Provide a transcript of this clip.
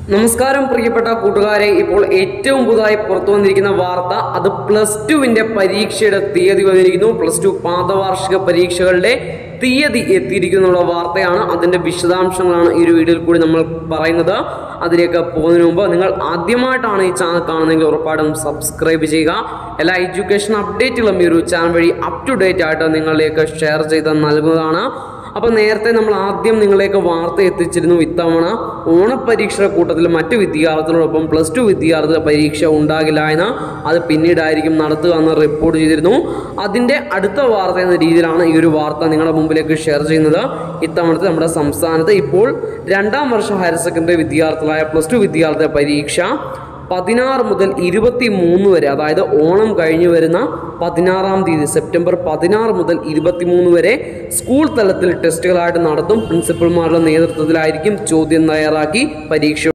നമസ്കാരം പ്രിയപ്പെട്ട കൂട്ടുകാരെ ഇപ്പോൾ ഏറ്റവും പുതുതായി പുറത്തു വന്നിരിക്കുന്ന വാർത്ത അത് പ്ലസ് ടുവിന്റെ പരീക്ഷയുടെ തീയതി വന്നിരിക്കുന്നു പ്ലസ് ടു പാദവാർഷിക പരീക്ഷകളുടെ തീയതി എത്തിയിരിക്കുന്നുള്ള വാർത്തയാണ് അതിന്റെ വിശദാംശങ്ങളാണ് ഈ ഒരു വീഡിയോയിൽ കൂടി നമ്മൾ പറയുന്നത് അതിലേക്ക് പോകുന്നതിന് മുമ്പ് നിങ്ങൾ ആദ്യമായിട്ടാണ് ഈ ചാനൽ കാണുന്നതെങ്കിൽ ഉറപ്പായിട്ടും സബ്സ്ക്രൈബ് ചെയ്യുക എല്ലാ എഡ്യൂക്കേഷൻ അപ്ഡേറ്റുകളും ഈ ഒരു ചാനൽ വഴി അപ് ടു ഡേറ്റ് ആയിട്ട് നിങ്ങളിലേക്ക് ഷെയർ ചെയ്ത് നൽകുന്നതാണ് അപ്പോൾ നേരത്തെ നമ്മൾ ആദ്യം നിങ്ങളിലേക്ക് വാർത്ത എത്തിച്ചിരുന്നു ഇത്തവണ ഓണപ്പരീക്ഷയുടെ കൂട്ടത്തിൽ മറ്റു വിദ്യാർത്ഥികളോടൊപ്പം പ്ലസ് ടു വിദ്യാർത്ഥികളുടെ പരീക്ഷ ഉണ്ടാകില്ല എന്ന് അത് പിന്നീടായിരിക്കും നടത്തുക എന്ന് റിപ്പോർട്ട് ചെയ്തിരുന്നു അതിൻ്റെ അടുത്ത വാർത്ത എന്ന രീതിയിലാണ് ഈ ഒരു വാർത്ത നിങ്ങളുടെ മുമ്പിലേക്ക് ഷെയർ ചെയ്യുന്നത് ഇത്തവണത്തെ നമ്മുടെ സംസ്ഥാനത്ത് ഇപ്പോൾ രണ്ടാം വർഷ ഹയർ സെക്കൻഡറി വിദ്യാർത്ഥികളായ പ്ലസ് ടു വിദ്യാർത്ഥിയുടെ പരീക്ഷ പതിനാറ് മുതൽ ഇരുപത്തി മൂന്ന് വരെ അതായത് ഓണം കഴിഞ്ഞു വരുന്ന പതിനാറാം തീയതി സെപ്റ്റംബർ പതിനാറ് മുതൽ ഇരുപത്തിമൂന്ന് വരെ സ്കൂൾ തലത്തിൽ ടെസ്റ്റുകളായിട്ട് നടത്തും പ്രിൻസിപ്പൽമാരുടെ നേതൃത്വത്തിലായിരിക്കും ചോദ്യം തയ്യാറാക്കി പരീക്ഷ